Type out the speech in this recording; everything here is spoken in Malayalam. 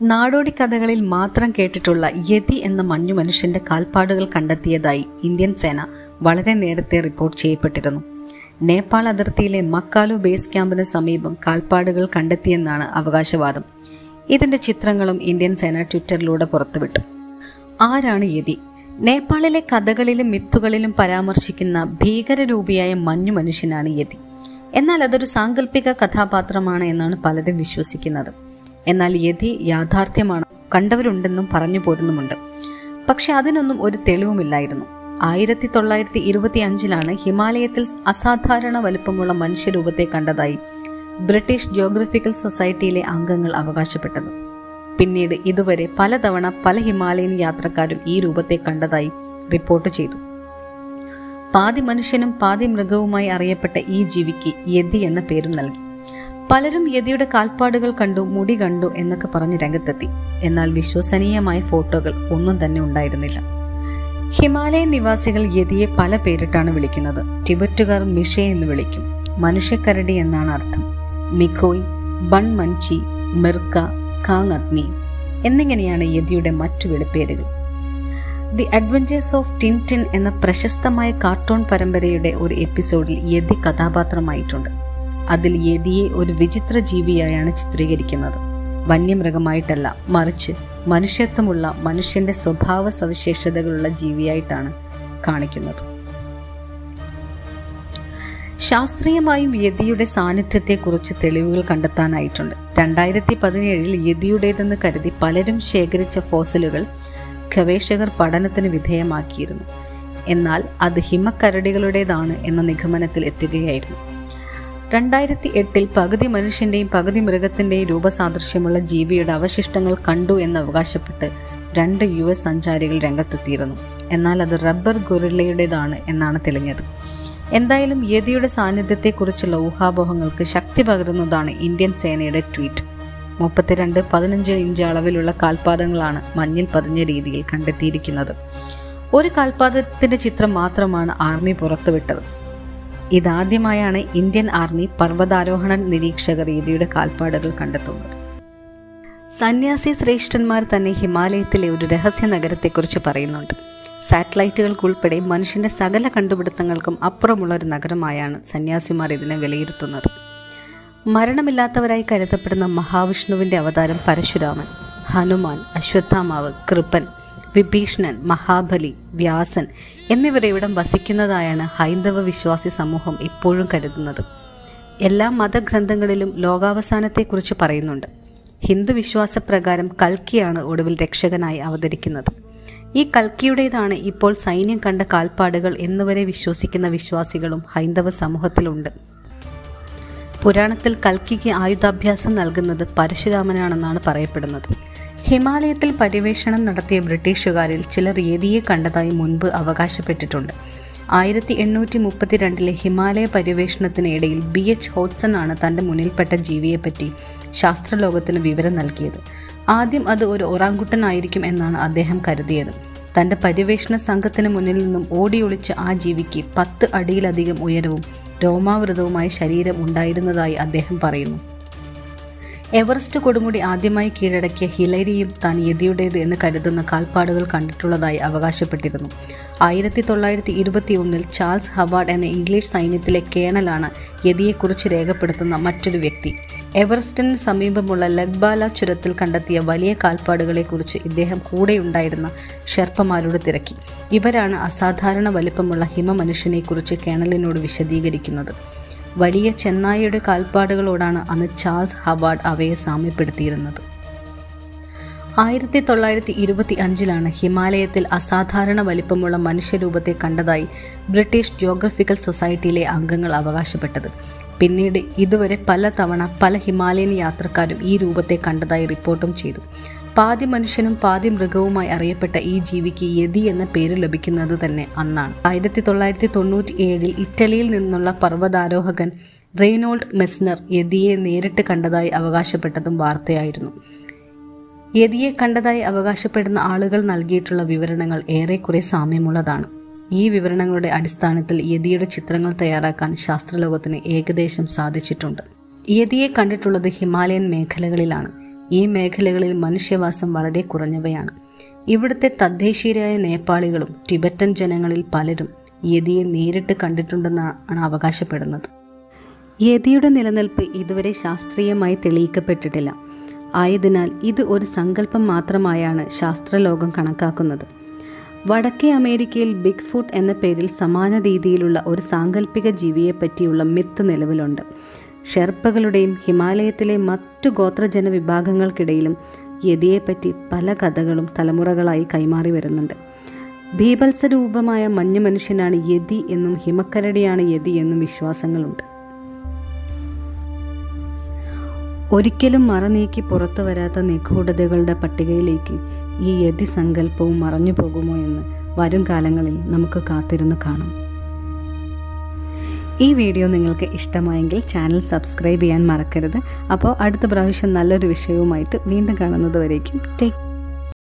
നാടോടി കഥകളിൽ മാത്രം കേട്ടിട്ടുള്ള യതി എന്ന മഞ്ഞു മനുഷ്യന്റെ കാൽപ്പാടുകൾ കണ്ടെത്തിയതായി ഇന്ത്യൻ സേന വളരെ നേരത്തെ റിപ്പോർട്ട് ചെയ്യപ്പെട്ടിരുന്നു നേപ്പാൾ അതിർത്തിയിലെ മക്കാലു ബേസ് ക്യാമ്പിന് സമീപം കാൽപ്പാടുകൾ കണ്ടെത്തിയെന്നാണ് അവകാശവാദം ഇതിന്റെ ചിത്രങ്ങളും ഇന്ത്യൻ സേന ട്വിറ്ററിലൂടെ പുറത്തുവിട്ടു ആരാണ് യതി നേപ്പാളിലെ കഥകളിലും മിത്തുകളിലും പരാമർശിക്കുന്ന ഭീകരരൂപിയായ മഞ്ഞു മനുഷ്യനാണ് യതി എന്നാൽ അതൊരു സാങ്കല്പിക കഥാപാത്രമാണ് എന്നാണ് പലരും വിശ്വസിക്കുന്നത് എന്നാൽ യതി യാഥാർത്ഥ്യമാണ് കണ്ടവരുണ്ടെന്നും പറഞ്ഞു പോരുന്നുമുണ്ട് പക്ഷെ അതിനൊന്നും ഒരു തെളിവുമില്ലായിരുന്നു ആയിരത്തി തൊള്ളായിരത്തി ഇരുപത്തി അഞ്ചിലാണ് ഹിമാലയത്തിൽ അസാധാരണ വലുപ്പമുള്ള മനുഷ്യരൂപത്തെ കണ്ടതായി ബ്രിട്ടീഷ് ജിയോഗ്രഫിക്കൽ സൊസൈറ്റിയിലെ അംഗങ്ങൾ അവകാശപ്പെട്ടത് പിന്നീട് ഇതുവരെ പലതവണ പല ഹിമാലയൻ യാത്രക്കാരും ഈ രൂപത്തെ കണ്ടതായി റിപ്പോർട്ട് ചെയ്തു പാതി മനുഷ്യനും പാതി മൃഗവുമായി അറിയപ്പെട്ട ഈ ജീവിക്ക് യതി എന്ന പേരും നൽകി പലരും യതിയുടെ കാൽപ്പാടുകൾ കണ്ടു മുടി കണ്ടു എന്നൊക്കെ പറഞ്ഞ് രംഗത്തെത്തി എന്നാൽ വിശ്വസനീയമായ ഫോട്ടോകൾ ഒന്നും തന്നെ ഉണ്ടായിരുന്നില്ല ഹിമാലയൻ നിവാസികൾ യതിയെ പല പേരിട്ടാണ് വിളിക്കുന്നത് ടിബറ്റുകാർ മിഷെ എന്ന് വിളിക്കും മനുഷ്യക്കരടി എന്നാണ് അർത്ഥം മിഖോയ് ബൺ മൻചി മിർക്ക കാങ് അഗ്നി എന്നിങ്ങനെയാണ് യതിയുടെ മറ്റു വിളിപ്പേരുകൾ ദി അഡ്വഞ്ചേഴ്സ് ഓഫ് ടിൻടിൻ എന്ന പ്രശസ്തമായ കാർട്ടൂൺ പരമ്പരയുടെ ഒരു എപ്പിസോഡിൽ യതി കഥാപാത്രമായിട്ടുണ്ട് അതിൽ യതിയെ ഒരു വിചിത്ര ജീവിയായാണ് ചിത്രീകരിക്കുന്നത് വന്യമൃഗമായിട്ടല്ല മറിച്ച് മനുഷ്യത്വമുള്ള മനുഷ്യന്റെ സ്വഭാവ സവിശേഷതകളുള്ള ജീവിയായിട്ടാണ് കാണിക്കുന്നത് ശാസ്ത്രീയമായും യതിയുടെ സാന്നിധ്യത്തെക്കുറിച്ച് തെളിവുകൾ കണ്ടെത്താനായിട്ടുണ്ട് രണ്ടായിരത്തി പതിനേഴിൽ യതിയുടേതെന്ന് കരുതി പലരും ശേഖരിച്ച ഫോസിലുകൾ ഗവേഷകർ പഠനത്തിന് വിധേയമാക്കിയിരുന്നു എന്നാൽ അത് ഹിമക്കരടികളുടേതാണ് എന്ന നിഗമനത്തിൽ എത്തുകയായിരുന്നു രണ്ടായിരത്തി എട്ടിൽ പകുതി മനുഷ്യന്റെയും പകുതി മൃഗത്തിന്റെയും രൂപസാദൃശ്യമുള്ള ജീവിയുടെ അവശിഷ്ടങ്ങൾ കണ്ടു എന്ന് അവകാശപ്പെട്ട് രണ്ട് യു എസ് സഞ്ചാരികൾ രംഗത്തെത്തിയിരുന്നു എന്നാൽ അത് റബ്ബർ ഗൊറില്ലയുടേതാണ് എന്നാണ് തെളിഞ്ഞത് എന്തായാലും യതിയുടെ സാന്നിധ്യത്തെക്കുറിച്ചുള്ള ഊഹാപോഹങ്ങൾക്ക് ശക്തി പകരുന്നതാണ് ഇന്ത്യൻ സേനയുടെ ട്വീറ്റ് മുപ്പത്തിരണ്ട് പതിനഞ്ച് ഇഞ്ച് അളവിലുള്ള കാൽപാദങ്ങളാണ് മഞ്ഞിൽ പതിഞ്ഞ രീതിയിൽ കണ്ടെത്തിയിരിക്കുന്നത് ഒരു കാൽപാദത്തിന്റെ ചിത്രം മാത്രമാണ് ആർമി പുറത്തുവിട്ടത് ഇതാദ്യമായാണ് ഇന്ത്യൻ ആർമി പർവ്വതാരോഹണ നിരീക്ഷകർ യതിയുടെ കാൽപ്പാടുകൾ കണ്ടെത്തുന്നത് സന്യാസി ശ്രേഷ്ഠന്മാർ തന്നെ ഹിമാലയത്തിലെ ഒരു രഹസ്യ നഗരത്തെക്കുറിച്ച് പറയുന്നുണ്ട് സാറ്റലൈറ്റുകൾക്കുൾപ്പെടെ മനുഷ്യന്റെ സകല കണ്ടുപിടുത്തങ്ങൾക്കും അപ്പുറമുള്ള ഒരു നഗരമായാണ് സന്യാസിമാർ ഇതിനെ വിലയിരുത്തുന്നത് മരണമില്ലാത്തവരായി കരുതപ്പെടുന്ന മഹാവിഷ്ണുവിന്റെ അവതാരം പരശുരാമൻ ഹനുമാൻ അശ്വത്ഥാമാവ് കൃപൻ വിഭീഷണൻ മഹാബലി വ്യാസൻ എന്നിവർ ഇവിടം വസിക്കുന്നതായാണ് ഹൈന്ദവ വിശ്വാസി സമൂഹം ഇപ്പോഴും കരുതുന്നത് എല്ലാ മതഗ്രന്ഥങ്ങളിലും ലോകാവസാനത്തെക്കുറിച്ച് പറയുന്നുണ്ട് ഹിന്ദു വിശ്വാസപ്രകാരം കൽക്കിയാണ് ഒടുവിൽ രക്ഷകനായി അവതരിക്കുന്നത് ഈ കൽക്കിയുടേതാണ് ഇപ്പോൾ സൈന്യം കണ്ട കാൽപ്പാടുകൾ എന്നുവരെ വിശ്വസിക്കുന്ന വിശ്വാസികളും ഹൈന്ദവ സമൂഹത്തിലുണ്ട് പുരാണത്തിൽ കൽക്കിക്ക് ആയുധാഭ്യാസം നൽകുന്നത് പരശുരാമനാണെന്നാണ് പറയപ്പെടുന്നത് ഹിമാലയത്തിൽ പര്യവേഷണം നടത്തിയ ബ്രിട്ടീഷുകാരിൽ ചിലർ യതിയെ കണ്ടതായി മുൻപ് അവകാശപ്പെട്ടിട്ടുണ്ട് ആയിരത്തി എണ്ണൂറ്റി മുപ്പത്തിരണ്ടിലെ ഹിമാലയ പര്യവേഷണത്തിനിടയിൽ ബി എച്ച് ഹോട്ട്സൺ ആണ് തൻ്റെ മുന്നിൽപ്പെട്ട ജീവിയെപ്പറ്റി ശാസ്ത്രലോകത്തിന് വിവരം നൽകിയത് ആദ്യം അത് ഒരു ഒറാങ്കുട്ടനായിരിക്കും എന്നാണ് അദ്ദേഹം കരുതിയത് തൻ്റെ പര്യവേഷണ സംഘത്തിന് മുന്നിൽ നിന്നും ഓടിയൊളിച്ച ആ ജീവിക്ക് പത്ത് അടിയിലധികം ഉയരവും രോമാവൃതവുമായ ശരീരം ഉണ്ടായിരുന്നതായി അദ്ദേഹം പറയുന്നു എവറസ്റ്റ് കൊടുമുടി ആദ്യമായി കീഴടക്കിയ ഹിലരിയും താൻ യതിയുടേത് എന്ന് കരുതുന്ന കാൽപ്പാടുകൾ കണ്ടിട്ടുള്ളതായി അവകാശപ്പെട്ടിരുന്നു ആയിരത്തി തൊള്ളായിരത്തി ഇരുപത്തി ഒന്നിൽ ചാൾസ് ഹവാർഡ് എന്ന ഇംഗ്ലീഷ് സൈന്യത്തിലെ കേണലാണ് യതിയെക്കുറിച്ച് രേഖപ്പെടുത്തുന്ന മറ്റൊരു വ്യക്തി എവറസ്റ്റിന് സമീപമുള്ള ലഗ്ബാല ചുരത്തിൽ കണ്ടെത്തിയ വലിയ കാൽപ്പാടുകളെക്കുറിച്ച് ഇദ്ദേഹം കൂടെയുണ്ടായിരുന്ന ഷെർപ്പമാരോട് തിരക്കി ഇവരാണ് അസാധാരണ വലിപ്പമുള്ള ഹിമമനുഷ്യനെക്കുറിച്ച് കേണലിനോട് വിശദീകരിക്കുന്നത് വലിയ ചെന്നായിയുടെ കാൽപ്പാടുകളോടാണ് അന്ന് ചാൾസ് ഹവാർഡ് അവയെ സാമ്യപ്പെടുത്തിയിരുന്നത് ആയിരത്തി തൊള്ളായിരത്തി ഇരുപത്തി അഞ്ചിലാണ് ഹിമാലയത്തിൽ അസാധാരണ വലിപ്പമുള്ള മനുഷ്യരൂപത്തെ കണ്ടതായി ബ്രിട്ടീഷ് ജിയോഗ്രഫിക്കൽ സൊസൈറ്റിയിലെ അംഗങ്ങൾ അവകാശപ്പെട്ടത് പിന്നീട് ഇതുവരെ പല തവണ പല ഹിമാലയൻ യാത്രക്കാരും ഈ രൂപത്തെ കണ്ടതായി റിപ്പോർട്ടും ചെയ്തു പാതി മനുഷ്യനും പാതി മൃഗവുമായി അറിയപ്പെട്ട ഈ ജീവിക്ക് യതി എന്ന പേര് ലഭിക്കുന്നത് തന്നെ അന്നാണ് ആയിരത്തി തൊള്ളായിരത്തി തൊണ്ണൂറ്റി ഏഴിൽ ഇറ്റലിയിൽ നിന്നുള്ള പർവ്വതാരോഹകൻ റെയ്നോൾഡ് മെസ്നർ യതിയെ നേരിട്ട് കണ്ടതായി അവകാശപ്പെട്ടതും വാർത്തയായിരുന്നു യതിയെ കണ്ടതായി അവകാശപ്പെടുന്ന ആളുകൾ നൽകിയിട്ടുള്ള വിവരണങ്ങൾ ഏറെക്കുറെ സാമ്യമുള്ളതാണ് ഈ വിവരണങ്ങളുടെ അടിസ്ഥാനത്തിൽ യതിയുടെ ചിത്രങ്ങൾ തയ്യാറാക്കാൻ ശാസ്ത്രലോകത്തിന് ഏകദേശം സാധിച്ചിട്ടുണ്ട് യതിയെ കണ്ടിട്ടുള്ളത് ഹിമാലയൻ മേഖലകളിലാണ് ഈ മേഖലകളിൽ മനുഷ്യവാസം വളരെ കുറഞ്ഞവയാണ് ഇവിടുത്തെ തദ്ദേശീയരായ നേപ്പാളികളും ടിബറ്റൻ ജനങ്ങളിൽ പലരും യതിയെ നേരിട്ട് കണ്ടിട്ടുണ്ടെന്നാണ് അവകാശപ്പെടുന്നത് യതിയുടെ നിലനിൽപ്പ് ഇതുവരെ ശാസ്ത്രീയമായി തെളിയിക്കപ്പെട്ടിട്ടില്ല ആയതിനാൽ ഇത് ഒരു സങ്കല്പം മാത്രമായാണ് ശാസ്ത്രലോകം കണക്കാക്കുന്നത് വടക്കേ അമേരിക്കയിൽ ബിഗ് ഫുട്ട് എന്ന പേരിൽ സമാന രീതിയിലുള്ള ഒരു സാങ്കല്പിക ജീവിയെപ്പറ്റിയുള്ള മിത്ത് നിലവിലുണ്ട് ഷെർപ്പകളുടെയും ഹിമാലയത്തിലെ മറ്റു ഗോത്രജന വിഭാഗങ്ങൾക്കിടയിലും യതിയെപ്പറ്റി പല കഥകളും തലമുറകളായി കൈമാറി വരുന്നുണ്ട് ഭീപത്സരൂപമായ മഞ്ഞു മനുഷ്യനാണ് യതി എന്നും ഹിമക്കരടിയാണ് യതി എന്നും വിശ്വാസങ്ങളുണ്ട് ഒരിക്കലും മറനീക്കി പുറത്തു വരാത്ത നിഗൂഢതകളുടെ പട്ടികയിലേക്ക് ഈ യതി സങ്കല്പവും മറഞ്ഞു പോകുമോ എന്ന് വരും കാലങ്ങളിൽ നമുക്ക് കാത്തിരുന്ന് കാണാം ഈ വീഡിയോ നിങ്ങൾക്ക് ഇഷ്ടമായെങ്കിൽ ചാനൽ സബ്സ്ക്രൈബ് ചെയ്യാൻ മറക്കരുത് അപ്പോൾ അടുത്ത പ്രാവശ്യം നല്ലൊരു വിഷയവുമായിട്ട് വീണ്ടും കാണുന്നത് വരേക്കും ടേക്ക്